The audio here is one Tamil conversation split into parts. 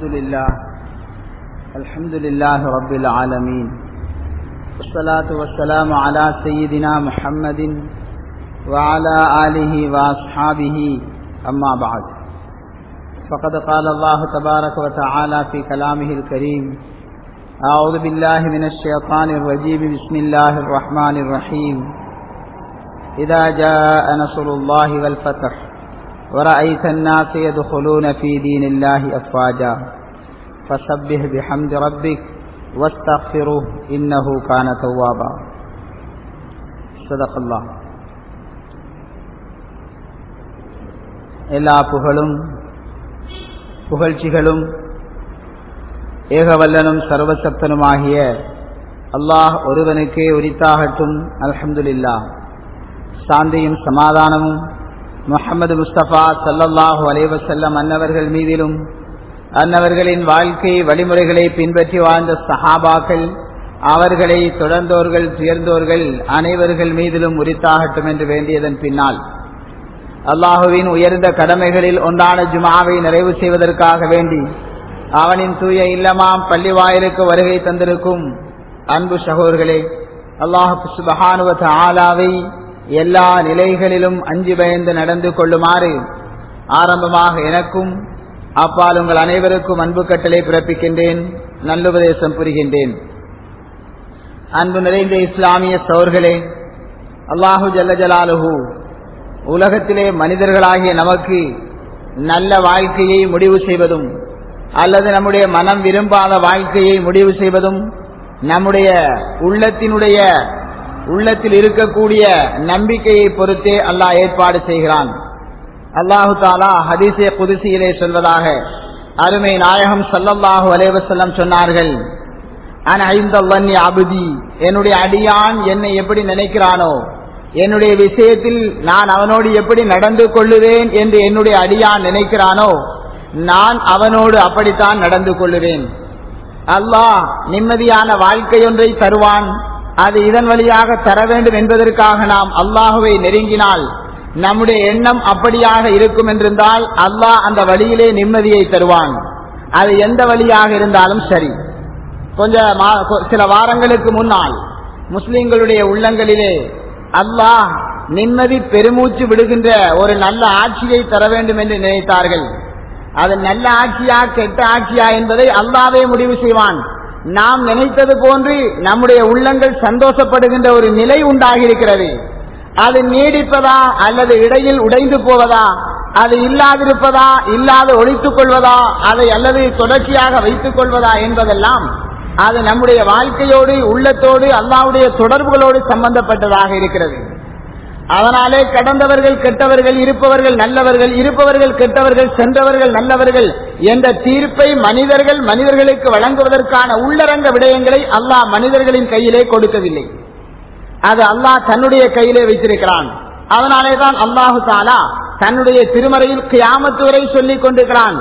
الحمد لله الحمد لله رب العالمين والصلاة والسلام على سيدنا محمد وعلى آله وأصحابه أما بعد فقد قال الله تبارك وتعالى في كلامه الكريم أعوذ بالله من الشيطان الرجيم بسم الله الرحمن الرحيم إذا جاء نصر الله والفتح ورأيت الناس يدخلون في دين الله أفواجا فسبح بحمد ربك واستغفره إنه كان توابا صدق الله எல்லா புகழும் புகழ்ச்சிகளும் ஏகவல்லனும் சர்வசப்தனுமாகிய அல்லாஹ் ஒருவனுக்கே உரித்தாகட்டும் அல்ஹம்துலில்லா சாந்தியும் சமாதானமும் முகமது முஸ்தபா சல்லல்லாஹு அலைவசல்லம் அன்னவர்கள் மீதிலும் அன்னவர்களின் வாழ்க்கை வழிமுறைகளை பின்பற்றி வாழ்ந்த சஹாபாக்கள் அவர்களை தொடர்ந்தோர்கள் துயர்ந்தோர்கள் அனைவர்கள் மீதிலும் உரித்தாகட்டும் என்று வேண்டியதன் பின்னால் அல்லாஹுவின் உயர்ந்த கடமைகளில் ஒன்றான ஜுமாவை நிறைவு செய்வதற்காக வேண்டி அவனின் தூய இல்லமாம் பள்ளி வாயிலுக்கு வருகை தந்திருக்கும் அன்பு சகோதர்களே அல்லாஹு சுபஹானுவத் ஆலாவை எல்லா நிலைகளிலும் அஞ்சு பயந்து நடந்து கொள்ளுமாறு ஆரம்பமாக எனக்கும் அப்பால் உங்கள் அனைவருக்கும் அன்பு கட்டளை பிறப்பிக்கின்றேன் நல்லுபதேசம் புரிகின்றேன் அன்பு நிறைந்த இஸ்லாமிய சோர்களே அல்லாஹு ஜல்ல ஜலாலுஹூ உலகத்திலே மனிதர்களாகிய நமக்கு நல்ல வாழ்க்கையை முடிவு செய்வதும் அல்லது நம்முடைய மனம் விரும்பாத வாழ்க்கையை முடிவு செய்வதும் நம்முடைய உள்ளத்தினுடைய உள்ளத்தில் இருக்கக்கூடிய நம்பிக்கையை பொறுத்தே அல்லாஹ் ஏற்பாடு செய்கிறான் அல்லாஹு தாலா ஹதீசே புதுசியிலே சொல்வதாக அருமை நாயகம் சல்லல்லாஹு அலேவசல்லம் சொன்னார்கள் ஐந்தல்லி அபுதி என்னுடைய அடியான் என்னை எப்படி நினைக்கிறானோ என்னுடைய விஷயத்தில் நான் அவனோடு எப்படி நடந்து கொள்ளுவேன் என்று என்னுடைய அடியான் நினைக்கிறானோ நான் அவனோடு அப்படித்தான் நடந்து கொள்ளுவேன் அல்லாஹ் நிம்மதியான வாழ்க்கையொன்றை தருவான் அது இதன் வழியாக தர வேண்டும் என்பதற்காக நாம் அல்லாஹுவை நெருங்கினால் நம்முடைய எண்ணம் அப்படியாக இருக்கும் என்றிருந்தால் அல்லாஹ் அந்த வழியிலே நிம்மதியை தருவான் அது எந்த வழியாக இருந்தாலும் சரி கொஞ்சம் சில வாரங்களுக்கு முன்னால் முஸ்லிம்களுடைய உள்ளங்களிலே அல்லாஹ் நிம்மதி பெருமூச்சு விடுகின்ற ஒரு நல்ல ஆட்சியை தர வேண்டும் என்று நினைத்தார்கள் அது நல்ல ஆட்சியா கெட்ட ஆட்சியா என்பதை அல்லாவே முடிவு செய்வான் நாம் நினைத்தது போன்று நம்முடைய உள்ளங்கள் சந்தோஷப்படுகின்ற ஒரு நிலை உண்டாகி இருக்கிறது அது நீடிப்பதா அல்லது இடையில் உடைந்து போவதா அது இல்லாதிருப்பதா இல்லாத ஒழித்துக் கொள்வதா அதை அல்லது தொடர்ச்சியாக வைத்துக் கொள்வதா என்பதெல்லாம் அது நம்முடைய வாழ்க்கையோடு உள்ளத்தோடு அல்லாவுடைய தொடர்புகளோடு சம்பந்தப்பட்டதாக இருக்கிறது அதனாலே கடந்தவர்கள் கெட்டவர்கள் இருப்பவர்கள் நல்லவர்கள் இருப்பவர்கள் கெட்டவர்கள் சென்றவர்கள் நல்லவர்கள் என்ற தீர்ப்பை மனிதர்கள் மனிதர்களுக்கு வழங்குவதற்கான உள்ளரங்க விடயங்களை அல்லாஹ் மனிதர்களின் கையிலே கொடுக்கவில்லை அது அல்லாஹ் தன்னுடைய கையிலே வைத்திருக்கிறான் அதனாலே தான் அல்லாஹு தாலா தன்னுடைய திருமறையில் கியாமத்து வரை சொல்லிக் கொண்டிருக்கிறான்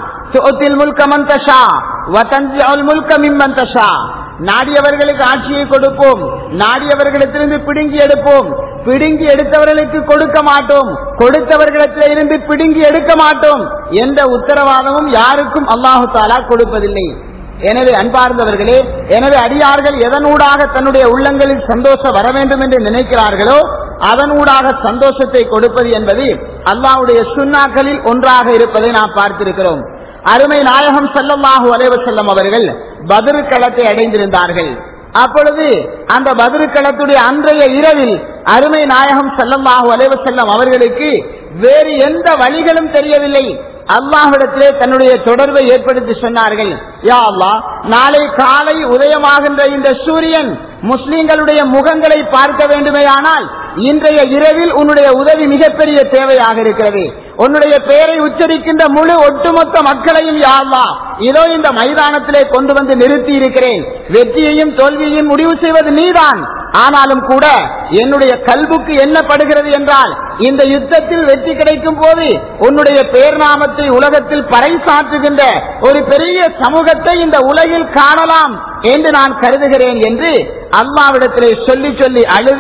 நாடியவர்களுக்கு ஆட்சியை கொடுப்போம் நாடியவர்களிடத்திலிருந்து பிடுங்கி எடுப்போம் பிடுங்கி எடுத்தவர்களுக்கு கொடுக்க மாட்டோம் கொடுத்தவர்களிடத்தில் இருந்து பிடுங்கி எடுக்க மாட்டோம் என்ற உத்தரவாதமும் யாருக்கும் அல்லாஹு தாலா கொடுப்பதில்லை எனவே அன்பார்ந்தவர்களே எனவே அடியார்கள் எதனூடாக தன்னுடைய உள்ளங்களில் சந்தோஷம் வர வேண்டும் என்று நினைக்கிறார்களோ அதனூடாக சந்தோஷத்தை கொடுப்பது என்பது அல்லாவுடைய சுண்ணாக்களில் ஒன்றாக இருப்பதை நாம் பார்த்திருக்கிறோம் அருமை நாயகம் செல்லல்லாஹு அலைவ செல்லம் அவர்கள் பதிரு களத்தை அடைந்திருந்தார்கள் அப்பொழுது அந்த பதிரு களத்துடைய அன்றைய இரவில் அருமை நாயகம் செல்லல்லாஹு அலைவ செல்லம் அவர்களுக்கு வேறு எந்த வழிகளும் தெரியவில்லை அல்லாஹிடத்திலே தன்னுடைய தொடர்பை ஏற்படுத்தி சொன்னார்கள் யா அல்லா நாளை காலை உதயமாகின்ற இந்த சூரியன் முஸ்லிம்களுடைய முகங்களை பார்க்க வேண்டுமேயானால் இன்றைய இரவில் உன்னுடைய உதவி மிகப்பெரிய தேவையாக இருக்கிறது உன்னுடைய பெயரை உச்சரிக்கின்ற முழு ஒட்டுமொத்த மக்களையும் யாழ்லா இதோ இந்த மைதானத்திலே கொண்டு வந்து நிறுத்தி இருக்கிறேன் வெற்றியையும் தோல்வியையும் முடிவு செய்வது நீதான் ஆனாலும் கூட என்னுடைய கல்புக்கு என்ன படுகிறது என்றால் இந்த யுத்தத்தில் வெற்றி கிடைக்கும் போது உன்னுடைய பேர் நாமத்தை உலகத்தில் பறைசாற்றுகின்ற ஒரு பெரிய சமூகத்தை இந்த உலகில் காணலாம் என்று நான் கருதுகிறேன் என்று அல்லாவிடத்திலே சொல்லி சொல்லி அழுது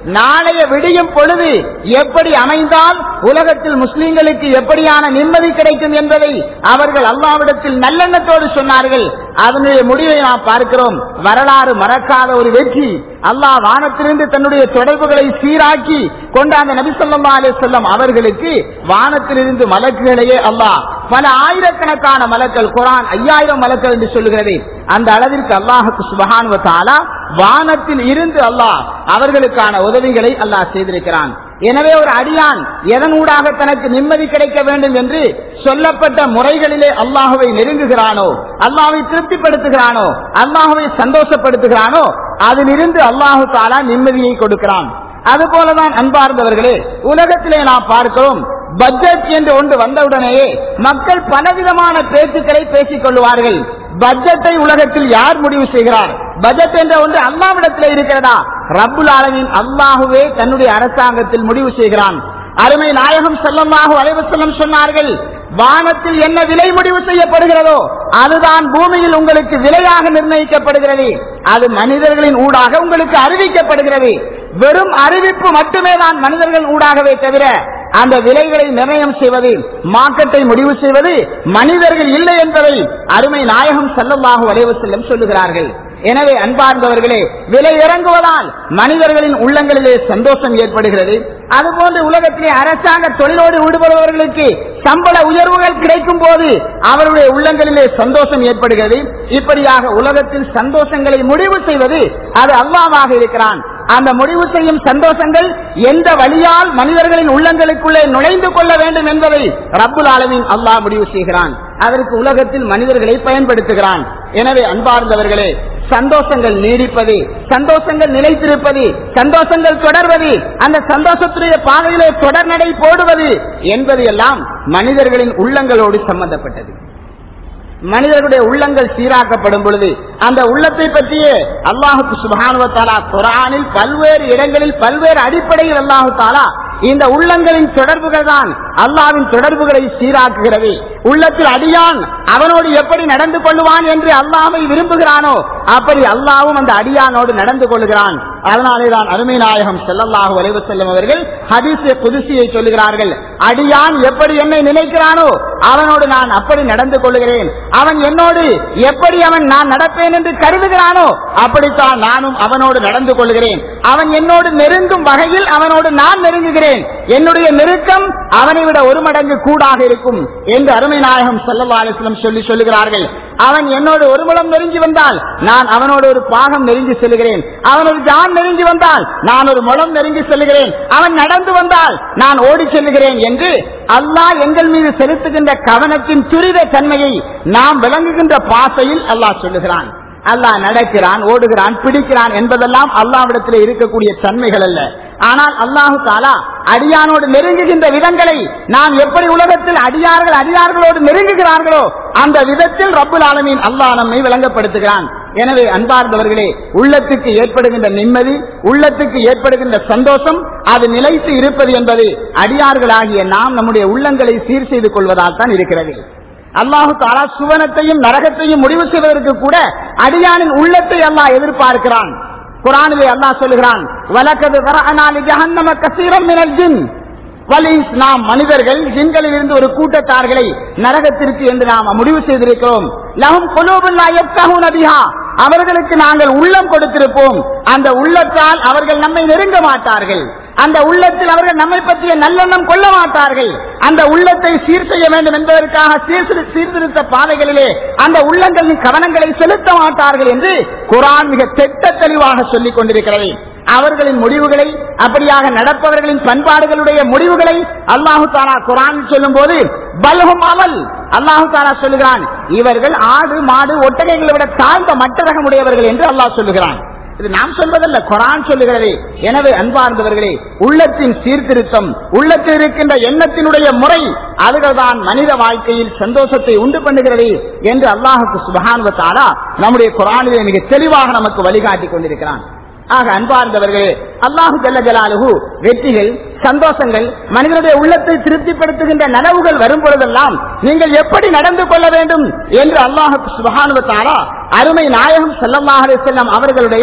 நாளைய விடியும் பொழுது எப்படி அமைந்தால் உலகத்தில் முஸ்லிம்களுக்கு எப்படியான நிம்மதி கிடைக்கும் என்பதை அவர்கள் அல்லாவிடத்தில் நல்லெண்ணத்தோடு சொன்னார்கள் அதனுடைய முடிவை நாம் பார்க்கிறோம் வரலாறு மறக்காத ஒரு வெற்றி அல்லாஹ் வானத்திலிருந்து தன்னுடைய தொடர்புகளை சீராக்கி கொண்ட அந்த நபி சொல்லா அலி சொல்லம் அவர்களுக்கு வானத்திலிருந்து மலக்குகளையே அல்லாஹ் பல ஆயிரக்கணக்கான மலக்கள் குரான் ஐயாயிரம் மலக்கள் என்று சொல்லுகிறது அந்த அளவிற்கு அல்லாஹுக்கு சுபகானுவத்தாலா வானத்தில் இருந்து அல்லாஹ் அவர்களுக்கான உதவிகளை அல்லாஹ் செய்திருக்கிறான் எனவே ஒரு அடியான் எதனூடாக தனக்கு நிம்மதி கிடைக்க வேண்டும் என்று சொல்லப்பட்ட முறைகளிலே அல்லாஹுவை நெருங்குகிறானோ அல்லாஹை திருப்திப்படுத்துகிறானோ அல்லாஹுவை சந்தோஷப்படுத்துகிறானோ அதிலிருந்து அல்லாஹு தாலா நிம்மதியை கொடுக்கிறான் அதுபோலதான் அன்பார்ந்தவர்களே உலகத்திலே நாம் பார்க்கிறோம் பட்ஜெட் என்று ஒன்று வந்தவுடனேயே மக்கள் பலவிதமான பேச்சுக்களை பேசிக் கொள்வார்கள் பட்ஜெட்டை உலகத்தில் யார் முடிவு செய்கிறார் பட்ஜெட் என்ற ஒன்று அல்லாவிடத்தில் இருக்கிறதா ரப்புல் ஆலமின் அல்லாஹுவே தன்னுடைய அரசாங்கத்தில் முடிவு செய்கிறான் அருமை நாயகம் செல்லமாக அலைவசல்லம் சொன்னார்கள் வானத்தில் என்ன விலை முடிவு செய்யப்படுகிறதோ அதுதான் பூமியில் உங்களுக்கு விலையாக நிர்ணயிக்கப்படுகிறது அது மனிதர்களின் ஊடாக உங்களுக்கு அறிவிக்கப்படுகிறது வெறும் அறிவிப்பு மட்டுமே தான் மனிதர்கள் ஊடாகவே தவிர அந்த விலைகளை நிர்ணயம் செய்வது மார்க்கெட்டை முடிவு செய்வது மனிதர்கள் இல்லை என்பதை அருமை நாயகம் செல்லமாக வளைவு செல்லும் சொல்லுகிறார்கள் எனவே அன்பார்ந்தவர்களே விலை இறங்குவதால் மனிதர்களின் உள்ளங்களிலே சந்தோஷம் ஏற்படுகிறது அதுபோன்று உலகத்திலே அரசாங்க தொழிலோடு ஈடுபடுபவர்களுக்கு சம்பள உயர்வுகள் கிடைக்கும் போது அவருடைய உள்ளங்களிலே சந்தோஷம் ஏற்படுகிறது இப்படியாக உலகத்தில் சந்தோஷங்களை முடிவு செய்வது அது அல்லாவாக இருக்கிறான் அந்த முடிவு செய்யும் சந்தோஷங்கள் எந்த வழியால் மனிதர்களின் உள்ளங்களுக்குள்ளே நுழைந்து கொள்ள வேண்டும் என்பதை ரப்புல் ஆலமின் அல்லாஹ் முடிவு செய்கிறான் அதற்கு உலகத்தில் மனிதர்களை பயன்படுத்துகிறான் எனவே அன்பார்ந்தவர்களே சந்தோஷங்கள் நீடிப்பது சந்தோஷங்கள் நிலைத்திருப்பது சந்தோஷங்கள் தொடர்வது அந்த சந்தோஷத்துடைய பாதையிலே தொடர் நடை போடுவது என்பது எல்லாம் மனிதர்களின் உள்ளங்களோடு சம்பந்தப்பட்டது மனிதர்களுடைய உள்ளங்கள் சீராக்கப்படும் பொழுது அந்த உள்ளத்தை பற்றியே அல்லாஹுக்கு சுபானுவத்தாலா குரானில் பல்வேறு இடங்களில் பல்வேறு அடிப்படையில் அல்லாஹு தாலா இந்த உள்ளங்களின் தொடர்புகள் தான் அல்லாவின் தொடர்புகளை சீராக்குகிறது உள்ளத்தில் அடியான் அவனோடு எப்படி நடந்து கொள்வான் என்று அல்லாமை விரும்புகிறானோ அப்படி அல்லாவும் அந்த அடியானோடு நடந்து கொள்கிறான் அதனாலே தான் அருமை நாயகம் செல்லல்லாஹு வளைவு செல்லும் அவர்கள் ஹதீச புதுசியை சொல்லுகிறார்கள் அடியான் எப்படி என்னை நினைக்கிறானோ அவனோடு நான் அப்படி நடந்து கொள்கிறேன் அவன் என்னோடு எப்படி அவன் நான் நடப்பேன் என்று கருதுகிறானோ அப்படித்தான் நானும் அவனோடு நடந்து கொள்கிறேன் அவன் என்னோடு நெருங்கும் வகையில் அவனோடு நான் நெருங்குகிறேன் என்னுடைய நெருக்கம் அவனை விட ஒரு மடங்கு கூடாக இருக்கும் என்று அருமை நாயகம் சல்லா அலிஸ்லம் சொல்லி சொல்லுகிறார்கள் அவன் என்னோடு ஒரு முலம் நெருங்கி வந்தால் நான் அவனோடு ஒரு பாகம் நெருங்கி செல்கிறேன் அவன் ஒரு ஜான் நெருங்கி வந்தால் நான் ஒரு முலம் நெருங்கி செல்கிறேன் அவன் நடந்து வந்தால் நான் ஓடி செல்லுகிறேன் என்று அல்லாஹ் எங்கள் மீது செலுத்துகின்ற கவனத்தின் துரித தன்மையை நாம் விளங்குகின்ற பாசையில் அல்லாஹ் சொல்லுகிறான் அல்லாஹ் நடக்கிறான் ஓடுகிறான் பிடிக்கிறான் என்பதெல்லாம் அல்லாவிடத்தில் இருக்கக்கூடிய தன்மைகள் அல்ல ஆனால் அல்லாஹு தாலா அடியானோடு நெருங்குகின்ற விதங்களை நாம் எப்படி உலகத்தில் அடியார்கள் அடியார்களோடு நெருங்குகிறார்களோ அந்த விதத்தில் ரப்புல் ஆலமீன் அல்லாஹ் நம்மை விளங்கப்படுத்துகிறான் எனவே அன்பார்ந்தவர்களே உள்ளத்துக்கு ஏற்படுகின்ற நிம்மதி உள்ளத்துக்கு ஏற்படுகின்ற சந்தோஷம் அது நிலைத்து இருப்பது என்பது அடியார்களாகிய நாம் நம்முடைய உள்ளங்களை சீர் செய்து கொள்வதால் தான் இருக்கிறது அல்லாஹு தாலா சுவனத்தையும் நரகத்தையும் முடிவு செய்வதற்கு கூட அடியானின் உள்ளத்தை அல்லாஹ் எதிர்பார்க்கிறான் குரானிலே அல்லாஹ் சொல்லுகிறான் வலக்கது வரஅனாலி ஜஹன்னம கசீரம் மினல் ஜின் வலிஸ் நாம் மனிதர்கள் ஜின்களில் இருந்து ஒரு கூட்டத்தார்களை நரகத்திற்கு என்று நாம் முடிவு செய்திருக்கிறோம் லஹும் குலூபுல்லா யஃப்கஹூன பிஹா அவர்களுக்கு நாங்கள் உள்ளம் கொடுத்திருப்போம் அந்த உள்ளத்தால் அவர்கள் நம்மை நெருங்க மாட்டார்கள் அந்த உள்ளத்தில் அவர்கள் நம்மை பற்றிய நல்லெண்ணம் கொள்ள மாட்டார்கள் அந்த உள்ளத்தை சீர் செய்ய வேண்டும் என்பதற்காக சீர்திரு- சீர்திருத்த பாதைகளிலே அந்த உள்ளங்களின் கவனங்களை செலுத்த மாட்டார்கள் என்று குரான் மிக திட்ட தெளிவாக சொல்லிக் கொண்டிருக்கிறது அவர்களின் முடிவுகளை அப்படியாக நடப்பவர்களின் பண்பாடுகளுடைய முடிவுகளை அல்லாஹு தாலா குரான் சொல்லும் போது பல்கும் அவல் அல்லாஹு தாலா சொல்லுகிறான் இவர்கள் ஆடு மாடு ஒட்டகைகளை விட தாழ்ந்த மட்டரகம் உடையவர்கள் என்று அல்லாஹ் சொல்லுகிறான் இது நாம் சொல்வதல்ல குரான் சொல்லுகிறது எனவே அன்பார்ந்தவர்களே உள்ளத்தின் சீர்திருத்தம் உள்ளத்தில் இருக்கின்ற எண்ணத்தினுடைய முறை அதுகள்தான் மனித வாழ்க்கையில் சந்தோஷத்தை உண்டு பண்ணுகிறது என்று அல்லாஹுக்கு சுபகானுவத்தாலா நம்முடைய குரானிலே மிக தெளிவாக நமக்கு வழிகாட்டி கொண்டிருக்கிறான் ஆக அன்பார்ந்தவர்களே அல்லாஹு ஜல்ல ஜலாலுஹு வெற்றிகள் சந்தோஷங்கள் மனிதனுடைய உள்ளத்தை திருப்திப்படுத்துகின்ற நனவுகள் வரும் பொழுதெல்லாம் நீங்கள் எப்படி நடந்து கொள்ள வேண்டும் என்று அல்லாஹு சுபகானுவத்தாரா அருமை நாயகம் ஸல்லல்லாஹு அலைஹி வஸல்லம் அவர்களுடைய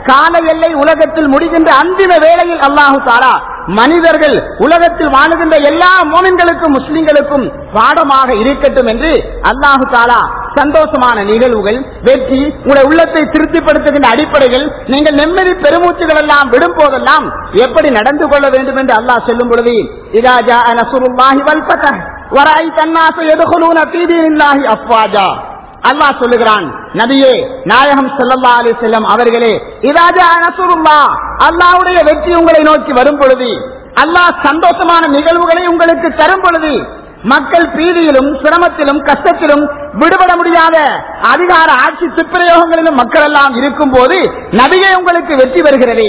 கால எல்லை உலகத்தில் முடிகின்ற அந்திம வேளையில் அல்லாஹு தாலா மனிதர்கள் உலகத்தில் வாழுகின்ற எல்லா மோமின்களுக்கும் முஸ்லிம்களுக்கும் பாடமாக இருக்கட்டும் என்று அல்லாஹு தாலா சந்தோஷமான நிகழ்வுகள் வெற்றி உங்களுடைய உள்ளத்தை திருப்திப்படுத்துகின்ற அடிப்படையில் நீங்கள் நிம்மதி பெருமூச்சுகள் எல்லாம் விடும் போதெல்லாம் எப்படி நடந்து கொள்ள வேண்டும் என்று அல்லாஹ் சொல்லும் பொழுது இராஜா நசுருல்லாஹி வல்பதஹ் வராய் தன்னாச எதுகுலூன தீதீனில்லாஹி அஃப்வாஜா அல்லாஹ் சொல்லுகிறான் நபியே நாயகம் ஸல்லல்லாஹு அலைஹி வஸல்லம் அவர்களே இராஜா நசுருல்லா அல்லாஹ்வுடைய வெற்றி உங்களை நோக்கி வரும் பொழுது அல்லாஹ் சந்தோஷமான நிகழ்வுகளை உங்களுக்கு தரும் பொழுது மக்கள் பீதியிலும் சிரமத்திலும் கஷ்டத்திலும் விடுபட முடியாத அதிகார ஆட்சி துப்பிரயோகங்களிலும் மக்கள் எல்லாம் இருக்கும் போது நபிகை உங்களுக்கு வெற்றி வருகிறது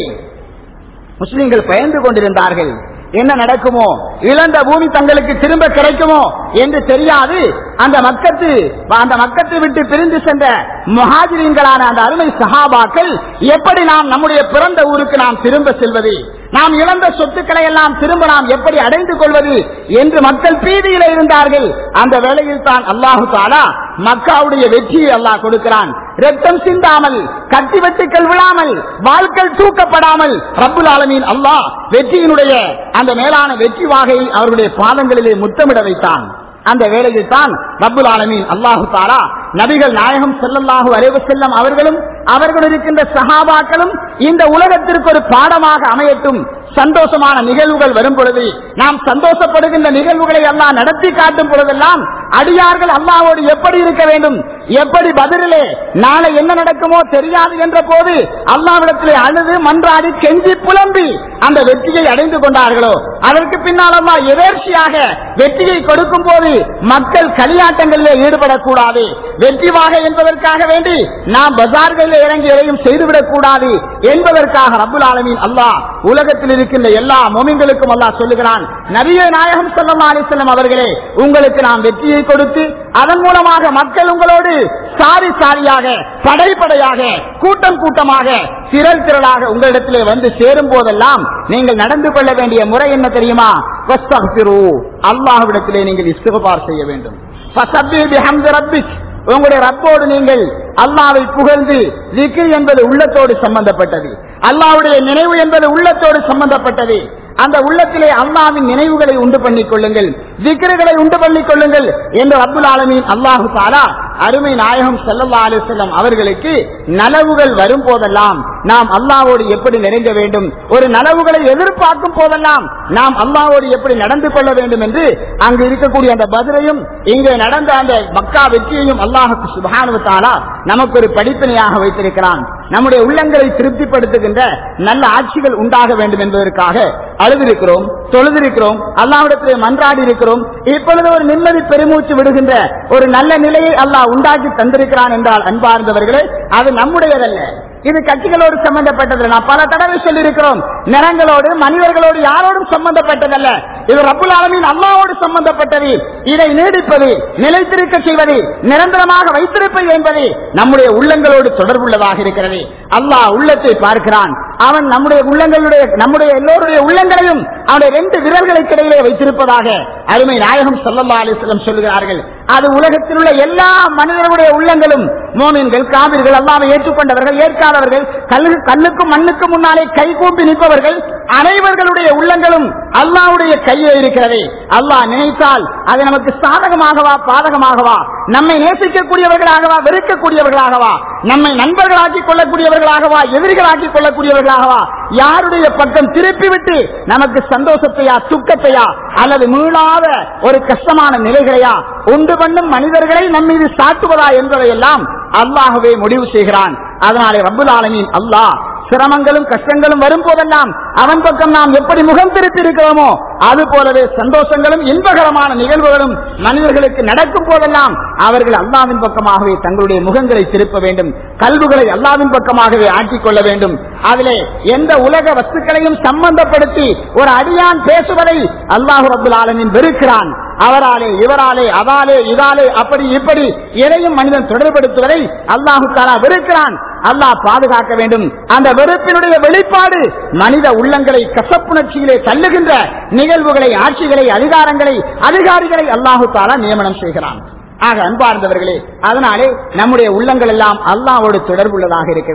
முஸ்லிம்கள் பயந்து கொண்டிருந்தார்கள் என்ன நடக்குமோ இழந்த பூமி தங்களுக்கு திரும்ப கிடைக்குமோ என்று தெரியாது அந்த மக்கத்து அந்த மக்கத்தை விட்டு பிரிந்து சென்ற முஹாஜிரீன்களான அந்த அருமை சஹாபாக்கள் எப்படி நாம் நம்முடைய பிறந்த ஊருக்கு நாம் திரும்ப செல்வது நாம் இழந்த சொத்துக்களை எல்லாம் திரும்ப நாம் எப்படி அடைந்து கொள்வது என்று மக்கள் பீதியில இருந்தார்கள் அந்த வேளையில் தான் அல்லாஹு தாலா மக்காவுடைய வெற்றியை அல்லாஹ் கொடுக்கிறான் ரத்தம் சிந்தாமல் கட்டி வெட்டுக்கள் விழாமல் வாழ்க்கள் தூக்கப்படாமல் ரப்புல் ஆலமீன் அல்லாஹ் வெற்றியினுடைய அந்த மேலான வெற்றி வாகையை அவருடைய பாதங்களிலே முத்தமிட வைத்தான் அந்த வேளையில் தான் ரப்புல் ஆலமீன் அல்லாஹு தாலா நபிகள் நாயகம் செல்லல்லாஹு அலைவு செல்லம் அவர்களும் அவர்கள் இருக்கின்ற சஹாபாக்களும் இந்த உலகத்திற்கு ஒரு பாடமாக அமையட்டும் சந்தோஷமான நிகழ்வுகள் வரும் பொழுது நாம் சந்தோஷப்படுகின்ற நிகழ்வுகளை எல்லாம் நடத்தி காட்டும் பொழுதெல்லாம் அடியார்கள் அல்லாவோடு எப்படி இருக்க வேண்டும் எப்படி பதிலே நாளை என்ன நடக்குமோ தெரியாது என்ற போது அல்லாவிடத்திலே அழுது மன்றாடி கெஞ்சி புலம்பி அந்த வெற்றியை அடைந்து கொண்டார்களோ அதற்கு பின்னால் அல்லா எதேர்ச்சியாக வெற்றியை கொடுக்கும் போது மக்கள் களியாட்டங்களிலே ஈடுபடக்கூடாது வெற்றி வாக என்பதற்காக வேண்டி நாம் பஜார்களில் இறங்கி எதையும் செய்துவிடக் கூடாது என்பதற்காக ரப்புல் ஆலமீன் அல்லாஹ் உலகத்தில் இருக்கின்ற எல்லா மோமின்களுக்கும் அல்லாஹ் சொல்லுகிறான் நபிய நாயகம் சல்லா அலிஸ்லம் அவர்களே உங்களுக்கு நாம் வெற்றியை கொடுத்து அதன் மூலமாக மக்கள் உங்களோடு சாரி சாரியாக படைப்படையாக கூட்டம் கூட்டமாக திரள் திரளாக உங்களிடத்திலே வந்து சேரும் போதெல்லாம் நீங்கள் நடந்து கொள்ள வேண்டிய முறை என்ன தெரியுமா அல்லாஹ்விடத்திலே நீங்கள் இஸ்திகபார் செய்ய வேண்டும் உங்களுடைய ரப்போடு நீங்கள் அல்லாவை புகழ்ந்து திக்கு என்பது உள்ளத்தோடு சம்பந்தப்பட்டது அல்லாவுடைய நினைவு என்பது உள்ளத்தோடு சம்பந்தப்பட்டது அந்த உள்ளத்திலே அல்லாவின் நினைவுகளை உண்டு பண்ணிக் கொள்ளுங்கள் திக்கர்களை உண்டு பண்ணிக் கொள்ளுங்கள் என்று அப்துல் ஆலமீன் அல்லாஹு தாலா அருமை நாயகம் செல்லல்லா அலிசல்லம் அவர்களுக்கு நலவுகள் வரும் போதெல்லாம் நாம் அல்லாவோடு எப்படி நெருங்க வேண்டும் ஒரு நலவுகளை எதிர்பார்க்கும் போதெல்லாம் நாம் அல்லாவோடு எப்படி நடந்து கொள்ள வேண்டும் என்று அங்கு இருக்கக்கூடிய அந்த பதிலையும் இங்கே நடந்த அந்த மக்கா வெற்றியையும் அல்லாஹுக்கு சுபானுவத்தாலா நமக்கு ஒரு படிப்பினையாக வைத்திருக்கிறான் நம்முடைய உள்ளங்களை திருப்திப்படுத்துகின்ற நல்ல ஆட்சிகள் உண்டாக வேண்டும் என்பதற்காக அழுதிருக்கிறோம் தொழுதிருக்கிறோம் அல்லாவிடத்திலே மன்றாடி இருக்கிறோம் இப்பொழுது ஒரு நிம்மதி பெருமூச்சு விடுகின்ற ஒரு நல்ல நிலையை அல்லாஹ் உண்டாக்கி தந்திருக்கிறான் என்றால் அன்பார்ந்தவர்களே அது நம்முடையதல்ல இது கட்சிகளோடு சம்பந்தப்பட்டது நான் பல தடவை சொல்லியிருக்கிறோம் நிறங்களோடு மனிதர்களோடு யாரோடும் சம்பந்தப்பட்டதல்ல இது ரப்புல் ஆலமின் அல்லாவோடு சம்பந்தப்பட்டது இதை நீடிப்பது நிலைத்திருக்க செய்வது நிரந்தரமாக வைத்திருப்பது என்பது நம்முடைய உள்ளங்களோடு தொடர்புள்ளதாக இருக்கிறது அல்லாஹ் உள்ளத்தை பார்க்கிறான் அவன் நம்முடைய உள்ளங்களுடைய நம்முடைய எல்லோருடைய உள்ளங்களையும் அவனுடைய ரெண்டு விரல்களுக்கு இடையிலே வைத்திருப்பதாக அருமை நாயகம் சல்லல்லா அலிஸ்லம் சொல்லுகிறார்கள் அது உலகத்தில் உள்ள எல்லா மனிதர்களுடைய உள்ளங்களும் மோமின்கள் காவிர்கள் அல்லாவை ஏற்றுக்கொண்டவர்கள் ஏற்காதவர்கள் கல்லு கல்லுக்கும் மண்ணுக்கும் முன்னாலே கை கூப்பி நிற்பவர்கள் அனைவர்களுடைய உள்ளங்களும் அல்லாவுடைய கையில் இருக்கிறது அல்லாஹ் நினைத்தால் அது நமக்கு சாதகமாகவா பாதகமாகவா நம்மை நேசிக்கக்கூடியவர்களாகவா வெறுக்கக்கூடியவர்களாகவா நம்மை நண்பர்களாக்கிக் கொள்ளக்கூடியவர்களாகவா எதிரிகளாக்கிக் கொள்ளக்கூடியவர்களாகவா யாருடைய பக்கம் திருப்பிவிட்டு நமக்கு சந்தோஷத்தையா துக்கத்தையா அல்லது மீளாத ஒரு கஷ்டமான நிலைகளையா உண்டு பண்ணும் மனிதர்களை நம் மீது சாட்டுவதா என்பதையெல்லாம் அல்லாகவே முடிவு செய்கிறான் அதனாலே ரப்புல் ஆலமீன் அல்லாஹ் சிரமங்களும் கஷ்டங்களும் வரும் போதெல்லாம் அவன் பக்கம் நாம் எப்படி முகம் திருப்பி இருக்கிறோமோ அது போலவே சந்தோஷங்களும் இன்பகரமான நிகழ்வுகளும் மனிதர்களுக்கு நடக்கும் போதெல்லாம் அவர்கள் அல்லாவின் பக்கமாகவே தங்களுடைய முகங்களை திருப்ப வேண்டும் கல்வுகளை அல்லாவின் பக்கமாகவே ஆட்டிக் கொள்ள வேண்டும் அதிலே எந்த உலக வஸ்துக்களையும் சம்பந்தப்படுத்தி ஒரு அடியான் பேசுவதை அல்லாஹு ரபுல் ஆலமின் வெறுக்கிறான் அவராலே இவராலே அதாலே இதாலே அப்படி இப்படி எதையும் மனிதன் தொடர்படுத்துவதை அல்லாஹு தாலா வெறுக்கிறான் அல்லாஹ் பாதுகாக்க வேண்டும் அந்த வெறுப்பினுடைய வெளிப்பாடு மனித உள்ளங்களை கசப்புணர்ச்சியிலே தள்ளுகின்ற நிகழ்வுகளை ஆட்சிகளை அதிகாரங்களை அதிகாரிகளை அல்லாஹு தாலா நியமனம் செய்கிறான் ஆக அன்பார்ந்தவர்களே அதனாலே நம்முடைய உள்ளங்கள் எல்லாம் அல்லாவோடு தொடர்புள்ளதாக இருக்க வேண்டும்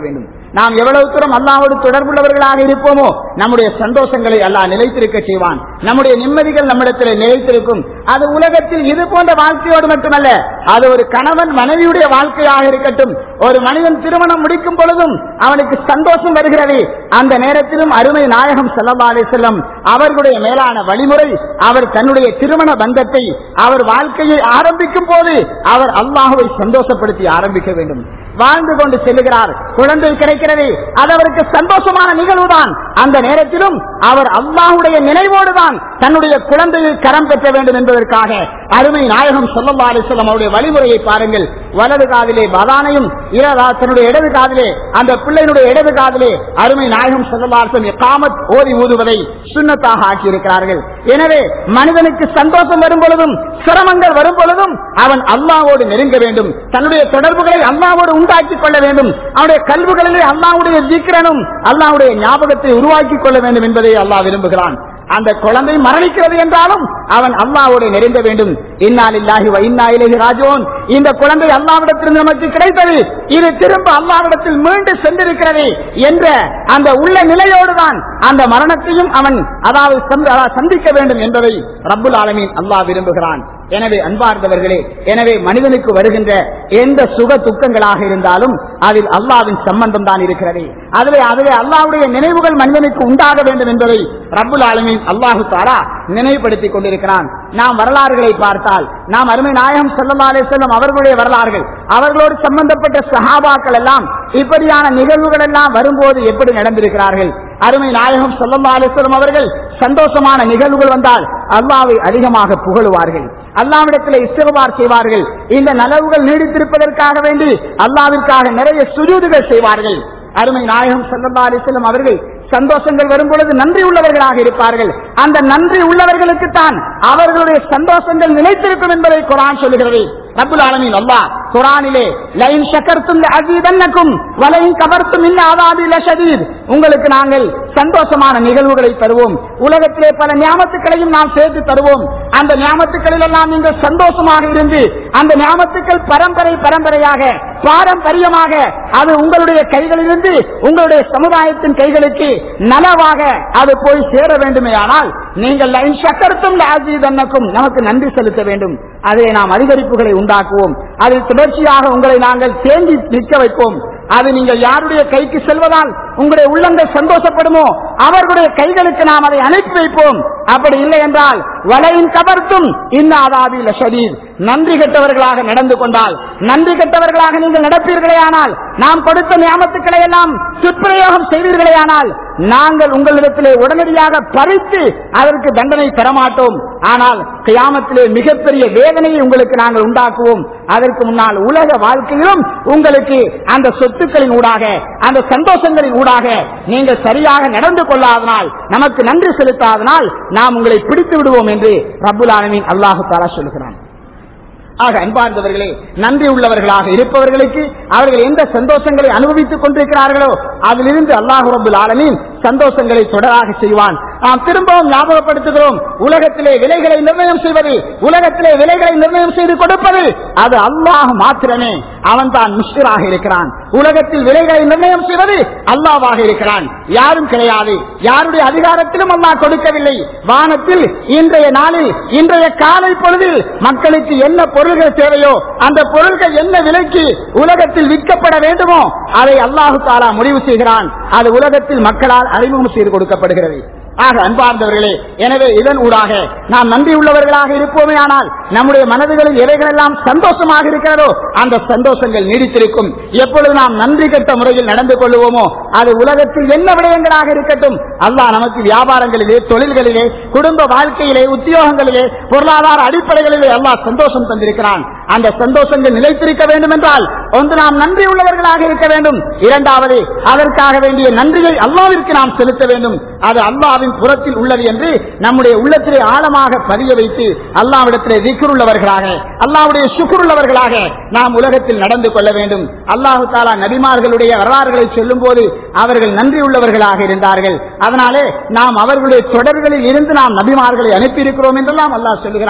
நாம் எவ்வளவு தூரம் அல்லாவோடு தொடர்புள்ளவர்களாக இருப்போமோ நம்முடைய சந்தோஷங்களை அல்லாஹ் நிலைத்திருக்க செய்வான் நம்முடைய நிம்மதிகள் நம்மிடத்தில் நிலைத்திருக்கும் அது உலகத்தில் இது போன்ற வாழ்க்கையோடு மட்டுமல்ல அது ஒரு கணவன் மனைவியுடைய வாழ்க்கையாக இருக்கட்டும் ஒரு மனிதன் திருமணம் முடிக்கும் பொழுதும் அவனுக்கு சந்தோஷம் வருகிறது அந்த நேரத்திலும் அருமை நாயகம் செல்லவாலே செல்லம் அவர்களுடைய மேலான வழிமுறை அவர் தன்னுடைய திருமண பந்தத்தை அவர் வாழ்க்கையை ஆரம்பிக்கும் போது அவர் அல்லாஹுவை சந்தோஷப்படுத்தி ஆரம்பிக்க வேண்டும் வாழ்ந்து கொண்டு செல்லுகிறார் குழந்தை கிடைக்கிறது அது அவருக்கு சந்தோஷமான நிகழ்வுதான் அந்த நேரத்திலும் அவர் அல்லாஹுடைய நினைவோடுதான் தன்னுடைய குழந்தையை கரம் பெற்ற வேண்டும் என்பதற்காக அருமை நாயகம் சொல்லல்லா அலிஸ்லாம் அவருடைய வழிமுறையை பாருங்கள் வலது காதிலே பதானையும் இரதா தன்னுடைய இடது காதிலே அந்த பிள்ளையினுடைய இடது காதிலே அருமை நாயகம் சொல்லல்லாசம் காமத் ஓதி ஊதுவதை சுண்ணத்தாக ஆக்கியிருக்கிறார்கள் எனவே மனிதனுக்கு சந்தோஷம் வரும் பொழுதும் சிரமங்கள் வரும் பொழுதும் அவன் அல்லாவோடு நெருங்க வேண்டும் தன்னுடைய தொடர்புகளை அல்லாவோடு உண்டாக்கிக் கொள்ள வேண்டும் அவனுடைய கல்விகளிலே அல்லாவுடைய ஜீக்கிரனும் அல்லாவுடைய ஞாபகத்தை உருவாக்கிக் கொள்ள வேண்டும் என்பதை அல்லாஹ் விரும்புகிறான் அந்த குழந்தை மரணிக்கிறது என்றாலும் அவன் அல்லாவோடு நெருங்க வேண்டும் இன்னாலில்லாஹி இன்னா இலகி ராஜோன் இந்த குழந்தை அல்லாவிடத்தில் நமக்கு கிடைத்தது இது திரும்ப அல்லாவிடத்தில் மீண்டு சென்றிருக்கிறது என்ற அந்த உள்ள நிலையோடுதான் அந்த மரணத்தையும் அவன் அதாவது சந்திக்க வேண்டும் என்பதை ரப்புல் ஆலமீன் அல்லாஹ் விரும்புகிறான் எனவே அன்பார்ந்தவர்களே எனவே மனிதனுக்கு வருகின்ற எந்த சுக துக்கங்களாக இருந்தாலும் அதில் அல்லாவின் சம்பந்தம் தான் இருக்கிறது அதிலே அதிலே அல்லாவுடைய நினைவுகள் மனிதனுக்கு உண்டாக வேண்டும் என்பதை ரப்புல் ஆலமீன் அல்லாஹு தாரா நினைவுபடுத்திக் கொண்டிருக்கிறான் நாம் வரலாறுகளை பார்த்தால் நாம் அருமை நாயகம் செல்லல்லாலே செல்லும் அவர்களுடைய வரலாறுகள் அவர்களோடு சம்பந்தப்பட்ட சஹாபாக்கள் எல்லாம் இப்படியான நிகழ்வுகள் எல்லாம் வரும்போது எப்படி நடந்திருக்கிறார்கள் அருமை நாயகம் சொல்லல்லா அலிஸ்லம் அவர்கள் சந்தோஷமான நிகழ்வுகள் வந்தால் அல்லாவை அதிகமாக புகழுவார்கள் அல்லாவிடத்தில் இஸ்திரபார் செய்வார்கள் இந்த நலவுகள் நீடித்திருப்பதற்காக வேண்டி அல்லாவிற்காக நிறைய சுஜூதுகள் செய்வார்கள் அருமை நாயகம் சல்லா அலிஸ்லம் அவர்கள் சந்தோஷங்கள் வரும் பொழுது நன்றி உள்ளவர்களாக இருப்பார்கள் அந்த நன்றி உள்ளவர்களுக்கு தான் அவர்களுடைய சந்தோஷங்கள் நிலைத்திருக்கும் என்பதை குரான் சொல்லுகிறது ரபுல் ஆலமின் அல்லா குரானிலே லைன் சக்கர்த்தும் அஜீதன்னக்கும் வலையின் கவர்த்தும் இல்ல ஆதாதி லஷதீர் உங்களுக்கு நாங்கள் சந்தோஷமான நிகழ்வுகளை தருவோம் உலகத்திலே பல ஞாபகத்துக்களையும் நாம் சேர்த்து தருவோம் அந்த ஞாபகத்துக்களில் எல்லாம் நீங்கள் சந்தோஷமாக இருந்து அந்த ஞாபகத்துக்கள் பரம்பரை பரம்பரையாக பாரம்பரியமாக அது உங்களுடைய கைகளிலிருந்து உங்களுடைய சமுதாயத்தின் கைகளுக்கு நலவாக அது போய் சேர வேண்டுமே ஆனால் நீங்கள் லைன் சக்கரத்தும் தன்னக்கும் நமக்கு நன்றி செலுத்த வேண்டும் அதிலே நாம் அதிகரிப்புகளை உண்டாக்குவோம் அதில் தொடர்ச்சியாக உங்களை நாங்கள் தேங்கி நிற்க வைப்போம் அது நீங்கள் யாருடைய கைக்கு செல்வதால் உங்களுடைய உள்ளங்கள் சந்தோஷப்படுமோ அவர்களுடைய கைகளுக்கு நாம் அதை அனுப்பி வைப்போம் அப்படி இல்லை என்றால் வலையின் கவர்த்தும் இன்னாதாவில் ஷரீர் நன்றி கெட்டவர்களாக நடந்து கொண்டால் நன்றி கெட்டவர்களாக நீங்கள் நடப்பீர்களே ஆனால் நாம் கொடுத்த நியமத்துக்களை எல்லாம் துஷ்பிரயோகம் செய்வீர்களே ஆனால் நாங்கள் உங்களிடத்திலே உடனடியாக பறித்து அதற்கு தண்டனை பெறமாட்டோம் ஆனால் கியாமத்திலே மிகப்பெரிய வேதனையை உங்களுக்கு நாங்கள் உண்டாக்குவோம் அதற்கு முன்னால் உலக வாழ்க்கையிலும் உங்களுக்கு அந்த சொத்துக்களின் ஊடாக அந்த சந்தோஷங்களின் ஊடாக நீங்கள் சரியாக நடந்து கொள்ளாதனால் நமக்கு நன்றி செலுத்தாதனால் நாம் உங்களை பிடித்து விடுவோம் என்று ரப்புல் ஆலமீன் அல்லாஹு தாலா சொல்லுகிறான் ஆக அன்பார்ந்தவர்களே நன்றி உள்ளவர்களாக இருப்பவர்களுக்கு அவர்கள் எந்த சந்தோஷங்களை அனுபவித்துக் கொண்டிருக்கிறார்களோ அதிலிருந்து அல்லாஹு ரபுல் ஆலமீன் சந்தோஷங்களை தொடராக செய்வான் நாம் திரும்பவும் ஞாபகப்படுத்துகிறோம் உலகத்திலே விலைகளை நிர்ணயம் செய்வது உலகத்திலே விலைகளை நிர்ணயம் செய்து கொடுப்பது அது அல்லாஹ் மாத்திரமே அவன் தான் மிஸ்டராக இருக்கிறான் உலகத்தில் விலைகளை நிர்ணயம் செய்வது அல்லாவாக இருக்கிறான் யாரும் கிடையாது யாருடைய அதிகாரத்திலும் அல்லாஹ் கொடுக்கவில்லை வானத்தில் இன்றைய நாளில் இன்றைய காலை பொழுதில் மக்களுக்கு என்ன பொருள்கள் தேவையோ அந்த பொருள்கள் என்ன விலைக்கு உலகத்தில் விற்கப்பட வேண்டுமோ அதை அல்லாஹு தாலா முடிவு செய்கிறான் அது உலகத்தில் மக்களால் அறிமுகம் செய்து கொடுக்கப்படுகிறது ஆக அன்பார்ந்தவர்களே எனவே இதன் ஊடாக நாம் நன்றி உள்ளவர்களாக இருப்போமே ஆனால் நம்முடைய மனதுகளில் எவைகள் எல்லாம் சந்தோஷமாக இருக்கிறதோ அந்த சந்தோஷங்கள் நீடித்திருக்கும் எப்பொழுது நாம் நன்றி கட்ட முறையில் நடந்து கொள்வோமோ அது உலகத்தில் என்ன விடயங்களாக இருக்கட்டும் அல்லாஹ் நமக்கு வியாபாரங்களிலே தொழில்களிலே குடும்ப வாழ்க்கையிலே உத்தியோகங்களிலே பொருளாதார அடிப்படைகளிலே அல்லாஹ் சந்தோஷம் தந்திருக்கிறான் அந்த சந்தோஷங்கள் நிலைத்திருக்க வேண்டும் என்றால் ஒன்று நாம் நன்றி உள்ளவர்களாக இருக்க வேண்டும் இரண்டாவது அதற்காக வேண்டிய நன்றியை அல்லாவிற்கு நாம் செலுத்த வேண்டும் அது அல்லாவின் புறத்தில் உள்ளது என்று நம்முடைய உள்ளத்திலே ஆழமாக பதிய வைத்து அல்லாவிடத்திலே திக்குள்ளவர்களாக அல்லாவுடைய சுக்குருள்ளவர்களாக நாம் உலகத்தில் நடந்து கொள்ள வேண்டும் அல்லாஹு தாலா நபிமார்களுடைய வரலாறுகளை சொல்லும் போது அவர்கள் நன்றி உள்ளவர்களாக இருந்தார்கள் அதனாலே நாம் அவர்களுடைய தொடர்களில் இருந்து நாம் நபிமார்களை அனுப்பியிருக்கிறோம் என்றெல்லாம் அல்லாஹ் சொல்லுகிறான்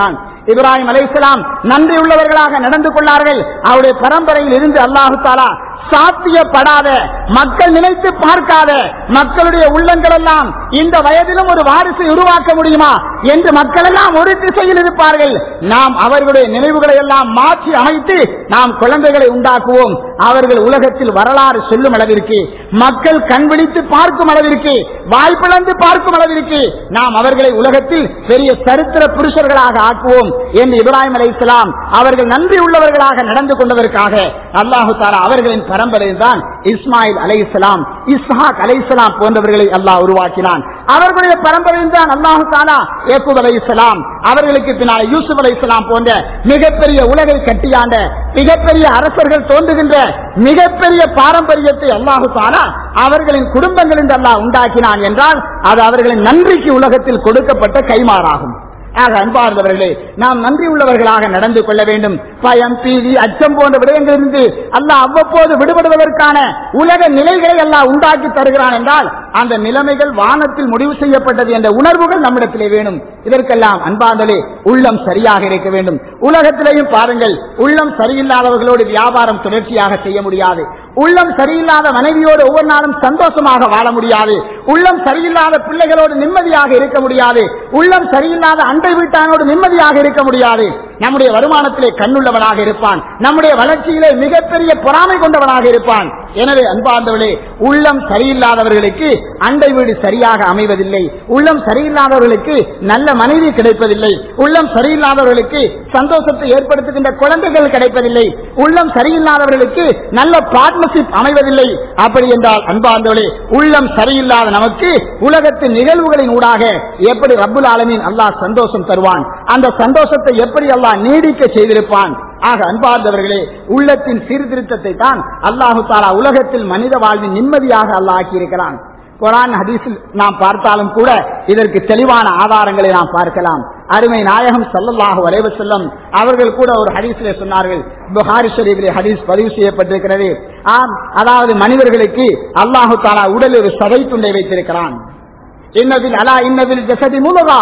இப்ராஹிம் அலைஹிஸ்ஸலாம் நன்றி உள்ளவர்களாக நடந்து கொள்ளார்கள் அவருடைய பரம்பரையில் இருந்து அல்லாஹு தாலா சாத்தியப்படாத மக்கள் நினைத்து பார்க்காத மக்களுடைய உள்ளங்கள் எல்லாம் இந்த வயதிலும் ஒரு வாரிசை உருவாக்க முடியுமா என்று மக்கள் எல்லாம் ஒரு திசையில் இருப்பார்கள் நாம் அவர்களுடைய நினைவுகளை எல்லாம் மாற்றி அமைத்து நாம் குழந்தைகளை உண்டாக்குவோம் அவர்கள் உலகத்தில் வரலாறு சொல்லும் அளவிற்கு மக்கள் கண் விழித்து பார்க்கும் அளவிற்கு வாய்ப்பிழந்து பார்க்கும் அளவிற்கு நாம் அவர்களை உலகத்தில் பெரிய சரித்திர புருஷர்களாக ஆக்குவோம் என்று இப்ராஹிம் அலை இஸ்லாம் அவர்கள் நன்றி உள்ளவர்களாக நடந்து கொண்டதற்காக அல்லாஹு தாலா அவர்களின் பரம்பரையில் தான் இஸ்மாயில் அலை இஸ்லாம் இஸ்ஹாக் அலை இஸ்லாம் போன்றவர்களை அல்லாஹ் உருவாக்கினான் அவர்களுடைய பரம்பரையில் தான் அல்லாஹு தாலா ஏக்கூப் அலை இஸ்லாம் அவர்களுக்கு பின்னால் யூசுப் அலை இஸ்லாம் போன்ற மிகப்பெரிய உலகை கட்டியாண்ட மிகப்பெரிய அரசர்கள் தோன்றுகின்ற மிகப்பெரிய பாரம்பரியத்தை அல்லாஹு தாலா அவர்களின் குடும்பங்களில் அல்லாஹ் உண்டாக்கினான் என்றால் அது அவர்களின் நன்றிக்கு உலகத்தில் கொடுக்கப்பட்ட கைமாறாகும் ஆக அன்பார்ந்தவர்களே நாம் நன்றி உள்ளவர்களாக நடந்து கொள்ள வேண்டும் பயம் பீதி அச்சம் போன்ற விடயங்களிலிருந்து அல்லாஹ் அவ்வப்போது விடுபடுவதற்கான உலக நிலைகளை அல்லாஹ் உண்டாக்கி தருகிறான் என்றால் அந்த நிலைமைகள் வானத்தில் முடிவு செய்யப்பட்டது என்ற உணர்வுகள் நம்மிடத்திலே வேணும் இதற்கெல்லாம் அன்பார்ந்தலே உள்ளம் சரியாக இருக்க வேண்டும் உலகத்திலேயும் பாருங்கள் உள்ளம் சரியில்லாதவர்களோடு வியாபாரம் தொடர்ச்சியாக செய்ய முடியாது உள்ளம் சரியில்லாத மனைவியோடு ஒவ்வொரு நாளும் சந்தோஷமாக வாழ முடியாது உள்ளம் சரியில்லாத பிள்ளைகளோடு நிம்மதியாக இருக்க முடியாது உள்ளம் சரியில்லாத அண்டை வீட்டானோடு நிம்மதியாக இருக்க முடியாது நம்முடைய வருமானத்திலே கண்ணுள்ளவனாக இருப்பான் நம்முடைய வளர்ச்சியிலே மிகப்பெரிய பொறாமை கொண்டவனாக இருப்பான் எனவே அன்பார்ந்தவர்களே உள்ளம் சரியில்லாதவர்களுக்கு அண்டை வீடு சரியாக அமைவதில்லை உள்ளம் சரியில்லாதவர்களுக்கு நல்ல மனைவி கிடைப்பதில்லை உள்ளம் சரியில்லாதவர்களுக்கு சந்தோஷத்தை ஏற்படுத்துகின்ற குழந்தைகள் கிடைப்பதில்லை உள்ளம் சரியில்லாதவர்களுக்கு நல்ல பார்ட்னர்ஷிப் அமைவதில்லை அப்படி என்றால் அன்பார்ந்தவர்களே உள்ளம் சரியில்லாத நமக்கு உலகத்தின் நிகழ்வுகளின் ஊடாக எப்படி ரப்புல் ஆலமீன் அல்லாஹ் சந்தோஷம் தருவான் அந்த சந்தோஷத்தை எப்படி அல்லாஹ் நீடிக்க செய்திருப்பான் ஆக அன்பார்ந்தவர்களே உள்ளத்தின் சீர்திருத்தத்தை தான் அல்லாஹு தாலா உலகத்தில் மனித வாழ்வின் நிம்மதியாக அல்லாஹ் ஆக்கியிருக்கிறான் குரான் ஹதீஸில் நாம் பார்த்தாலும் கூட இதற்கு தெளிவான ஆதாரங்களை நாம் பார்க்கலாம் அருமை நாயகம் சல்லல்லாஹு வரைவு செல்லம் அவர்கள் கூட ஒரு ஹதீஸிலே சொன்னார்கள் புகாரி ஷரீஃபிலே ஹதீஸ் பதிவு செய்யப்பட்டிருக்கிறது ஆம் அதாவது மனிதர்களுக்கு அல்லாஹு தாலா உடலில் ஒரு சதை துண்டை வைத்திருக்கிறான் இன்னதில் அலா இன்னதில் ஜசதி முழுகா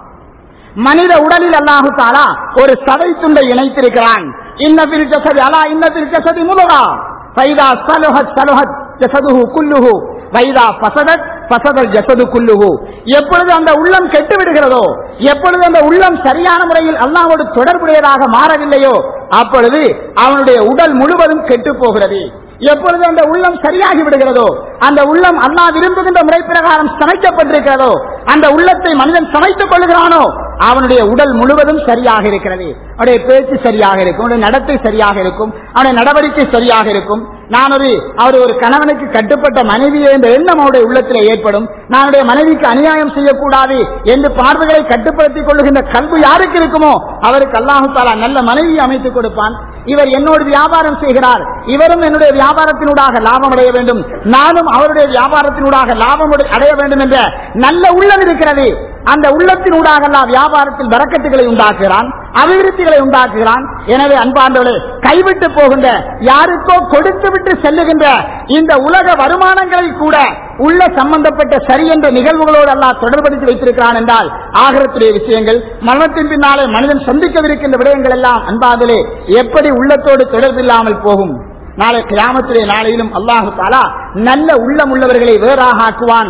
மனித உடலில் அல்லாஹு தாலா ஒரு சதை துண்டை இணைத்திருக்கிறான் இன்னபில் ஜசதி அலா இன்னபில் ஜசதி முழுகா பைதா சலுஹத் சலுஹத் ஜசதுஹு குல்லுஹு வைதா பசதத் பசதல் ஜசது குல்லுஹு எப்பொழுது அந்த உள்ளம் கெட்டு விடுகிறதோ எப்பொழுது அந்த உள்ளம் சரியான முறையில் அல்லாவோடு தொடர்புடையதாக மாறவில்லையோ அப்பொழுது அவனுடைய உடல் முழுவதும் கெட்டு போகிறது எப்பொழுது அந்த உள்ளம் சரியாகி விடுகிறதோ அந்த உள்ளம் அல்லா விரும்புகின்ற முறை பிரகாரம் சமைக்கப்பட்டிருக்கிறதோ அந்த உள்ளத்தை மனிதன் சமைத்துக் கொள்கிறானோ அவனுடைய உடல் முழுவதும் சரியாக இருக்கிறது அவனுடைய பேச்சு சரியாக இருக்கும் அவனுடைய நடத்தை சரியாக இருக்கும் அவனுடைய நடவடிக்கை சரியாக இருக்கும் நான் ஒரு அவர் ஒரு கணவனுக்கு கட்டுப்பட்ட மனைவியே என்ற எண்ணம் அவருடைய உள்ளத்தில் ஏற்படும் நானுடைய மனைவிக்கு அநியாயம் செய்யக்கூடாது என்று பார்வைகளை கட்டுப்படுத்திக் கொள்ளுகின்ற கல்வி யாருக்கு இருக்குமோ அவருக்கு அல்லாஹு தாலா நல்ல மனைவி அமைத்துக் கொடுப்பான் இவர் என்னோடு வியாபாரம் செய்கிறார் இவரும் என்னுடைய வியாபாரத்தினூடாக லாபம் அடைய வேண்டும் நானும் அவருடைய வியாபாரத்தினூடாக லாபம் அடைய வேண்டும் என்ற நல்ல உள்ளம் இருக்கிறது அந்த உள்ளத்தினூடாக எல்லாம் வியாபாரத்தில் வரக்கட்டுகளை உண்டாக்குகிறான் அபிவிருத்திகளை உண்டாக்குகிறான் எனவே அன்பாண்டவர்களே கைவிட்டு போகின்ற யாருக்கோ கொடுத்து விட்டு செல்லுகின்ற இந்த உலக வருமானங்களை கூட உள்ள சம்பந்தப்பட்ட சரி என்ற நிகழ்வுகளோடு எல்லாம் தொடர்படுத்தி வைத்திருக்கிறான் என்றால் ஆகரத்துடைய விஷயங்கள் மரணத்தின் பின்னாலே மனிதன் சந்திக்கவிருக்கின்ற விடயங்கள் எல்லாம் அன்பாதலே எப்படி உள்ளத்தோடு தொடர்பில்லாமல் போகும் நாளை கிராமத்துடைய நாளையிலும் அல்லாஹு தாலா நல்ல உள்ளம் உள்ளவர்களை வேறாக ஆக்குவான்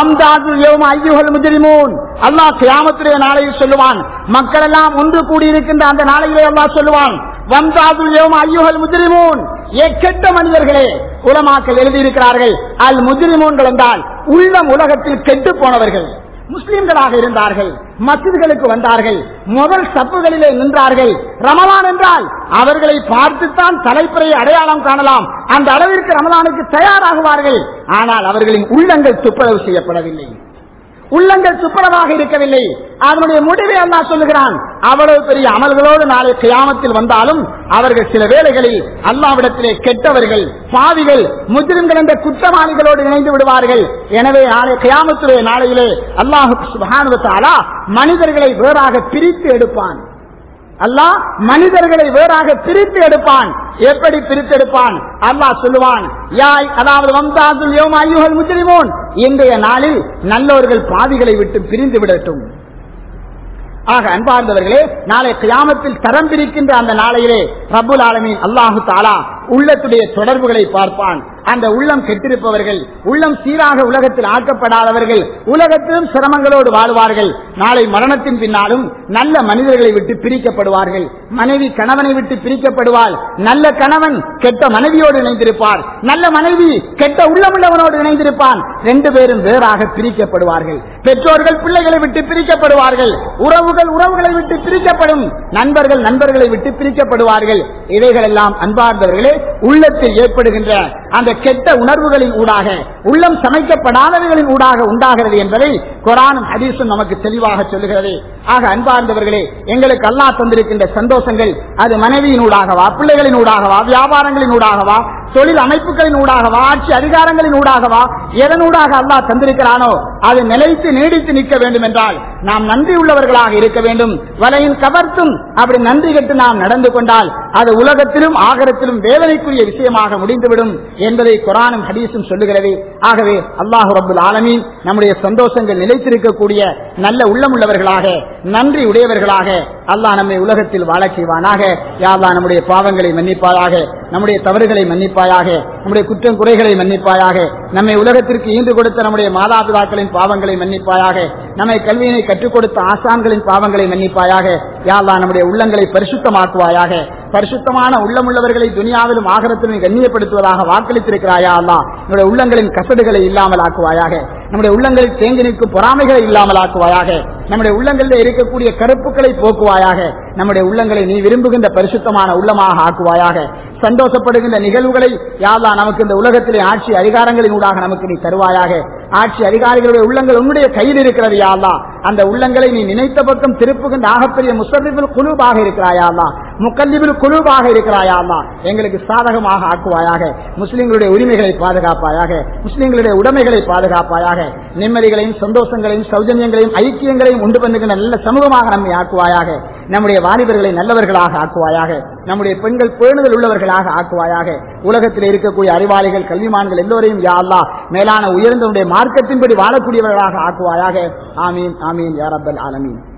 அல்லாஹ் கிராமத்துடைய நாளையில் சொல்லுவான் மக்கள் எல்லாம் ஒன்று கூடியிருக்கின்ற அந்த நாளையிலே அல்லாஹ் சொல்லுவான் வம்சாதுல் யோம் ஐயுகல் முஜிரிமூன் எக்கெட்ட மனிதர்களே உலமாக்கள் எழுதியிருக்கிறார்கள் அல் முஜிரிமூன்கள் என்றால் உள்ளம் உலகத்தில் கெட்டு போனவர்கள் முஸ்லிம்களாக இருந்தார்கள் மசித்களுக்கு வந்தார்கள் முதல் சப்புகளிலே நின்றார்கள் ரமலான் என்றால் அவர்களை பார்த்துத்தான் தலைப்புறையை அடையாளம் காணலாம் அந்த அளவிற்கு ரமலானுக்கு தயாராகுவார்கள் ஆனால் அவர்களின் உள்ளங்கள் துப்புரவு செய்யப்படவில்லை உள்ளங்கள் துப்புரவாக இருக்கவில்லை அதனுடைய முடிவை அல்லா சொல்லுகிறான் அவ்வளவு பெரிய அமல்களோடு நாளை கியாமத்தில் வந்தாலும் அவர்கள் சில வேளைகளில் அல்லாவிடத்திலே கெட்டவர்கள் பாவிகள் முஜிரிம்கள் என்ற குற்றவாளிகளோடு இணைந்து விடுவார்கள் எனவே நாளை கியாமத்துடைய நாளையிலே அல்லாஹு மனிதர்களை வேறாக பிரித்து எடுப்பான் அல்லாஹ் மனிதர்களை வேறாக பிரித்து எடுப்பான் எப்படி பிரித்து எடுப்பான் அல்லாஹ் சொல்லுவான் யாய் அதாவது வம்சாதுல் யோம் ஐயுகள் முஜ்ரிமோன் இன்றைய நாளில் நல்லவர்கள் பாவிகளை விட்டு பிரிந்து விடட்டும் ஆக அன்பார்ந்தவர்களே நாளை கியாமத்தில் தரம் பிரிக்கின்ற அந்த நாளையிலே ரப்புல் ஆலமீன் அல்லாஹு தாலா உள்ளத்துடைய தொடர்புகளை பார்ப்பான் அந்த உள்ளம் கெட்டிருப்பவர்கள் உள்ளம் சீராக உலகத்தில் ஆக்கப்படாதவர்கள் உலகத்திலும் சிரமங்களோடு வாழ்வார்கள் நாளை மரணத்தின் பின்னாலும் நல்ல மனிதர்களை விட்டு பிரிக்கப்படுவார்கள் மனைவி கணவனை விட்டு பிரிக்கப்படுவாள் நல்ல கணவன் கெட்ட மனைவியோடு இணைந்திருப்பார் நல்ல மனைவி கெட்ட உள்ளமுள்ளவனோடு இணைந்திருப்பான் ரெண்டு பேரும் வேறாக பிரிக்கப்படுவார்கள் பெற்றோர்கள் பிள்ளைகளை விட்டு பிரிக்கப்படுவார்கள் உறவுகள் உறவுகளை விட்டு பிரிக்கப்படும் நண்பர்கள் நண்பர்களை விட்டு பிரிக்கப்படுவார்கள் இவைகள் எல்லாம் அன்பார்ந்தவர்களே உள்ளத்தில் ஏற்படுகின்ற அந்த கெட்ட உணர்வுகளின் ஊடாக உள்ளம் சமைக்கப்படாதவைகளின் ஊடாக உண்டாகிறது என்பதை குரானும் ஹதீஸும் நமக்கு தெளிவாக சொல்லுகிறது ஆக அன்பார்ந்தவர்களே எங்களுக்கு அல்லாஹ் தந்திருக்கின்ற சந்தோஷங்கள் அது மனைவியின் ஊடாகவா பிள்ளைகளின் ஊடாகவா வியாபாரங்களின் ஊடாகவா தொழில் அமைப்புகளின் ஊடாகவா ஆட்சி அதிகாரங்களின் ஊடாகவா எதனூடாக அல்லாஹ் தந்திருக்கிறானோ அது நிலைத்து நீடித்து நிற்க வேண்டும் என்றால் நாம் நன்றி உள்ளவர்களாக இருக்க வேண்டும் வலையின் கவர்த்தும் அப்படி நன்றி கட்டு நாம் நடந்து கொண்டால் அது உலகத்திலும் ஆகரத்திலும் வேதனைக்குரிய விஷயமாக முடிந்துவிடும் என்பதை குரானும் ஹதீஸும் சொல்லுகிறது ஆகவே அல்லாஹு ரபுல் ஆலமீன் நம்முடைய சந்தோஷங்கள் நிலைத்திருக்கக்கூடிய நல்ல உள்ளமுள்ளவர்களாக நன்றி உடையவர்களாக அல்லாஹ் நம்மை உலகத்தில் வாழச் செய்வானாக யாழ்லா நம்முடைய பாவங்களை மன்னிப்பாயாக நம்முடைய தவறுகளை மன்னிப்பாயாக நம்முடைய குற்றம் குறைகளை மன்னிப்பாயாக நம்மை உலகத்திற்கு ஈண்டு கொடுத்த நம்முடைய மாதாபிதாக்களின் பாவங்களை மன்னிப்பாயாக நம்மை கல்வியினை கற்றுக் கொடுத்த ஆசான்களின் பாவங்களை மன்னிப்பாயாக யாழ்லா நம்முடைய உள்ளங்களை பரிசுத்தமாக்குவாயாக பரிசுத்தமான உள்ளமுள்ளவர்களை துனியாவிலும் ஆகரத்திலும் கண்ணியப்படுத்துவதாக வாக்களித்திருக்கிறாயா அல்லா நம்முடைய உள்ளங்களின் கசடுகளை இல்லாமல் ஆக்குவாயாக நம்முடைய உள்ளங்களில் தேங்கி நிற்கும் பொறாமைகளை இல்லாமல் ஆக்குவாயாக நம்முடைய உள்ளங்களில் இருக்கக்கூடிய கருப்புக்களை போக்குவாயாக நம்முடைய உள்ளங்களை நீ விரும்புகின்ற பரிசுத்தமான உள்ளமாக ஆக்குவாயாக சந்தோஷப்படுகின்ற நிகழ்வுகளை யாதா நமக்கு இந்த உலகத்திலே ஆட்சி அதிகாரங்களின் ஊடாக நமக்கு நீ தருவாயாக ஆட்சி அதிகாரிகளுடைய உள்ளங்கள் உன்னுடைய கையில் இருக்கிறது யாதா அந்த உள்ளங்களை நீ நினைத்த பக்கம் திருப்புகின்ற ஆகப்பெரிய முசர்ரிபில் குழுவாக இருக்கிறாயாமா முக்கல்லிபில் குழுவாக இருக்கிறாயாமா எங்களுக்கு சாதகமாக ஆக்குவாயாக முஸ்லிம்களுடைய உரிமைகளை பாதுகாப்பாயாக முஸ்லிம்களுடைய உடைமைகளை பாதுகாப்பாயாக நிம்மதிகளையும் சந்தோஷங்களையும் சௌஜன்யங்களையும் ஐக்கியங்களையும் உண்டு பண்ணுகின்ற நல்ல சமூகமாக நம்மை ஆக்குவாயாக நம்முடைய வாலிபர்களை நல்லவர்களாக ஆக்குவாயாக நம்முடைய பெண்கள் பேணுதல் உள்ளவர்களாக ஆக்குவாயாக உலகத்தில் இருக்கக்கூடிய அறிவாளிகள் கல்விமான்கள் எல்லோரையும் யாழ்லா மேலான உயர்ந்தவருடைய மார்க்கத்தின்படி வாழக்கூடியவர்களாக ஆக்குவாயாக ஆமீன் ஆமீன் யாரப்பல் ஆலமீன்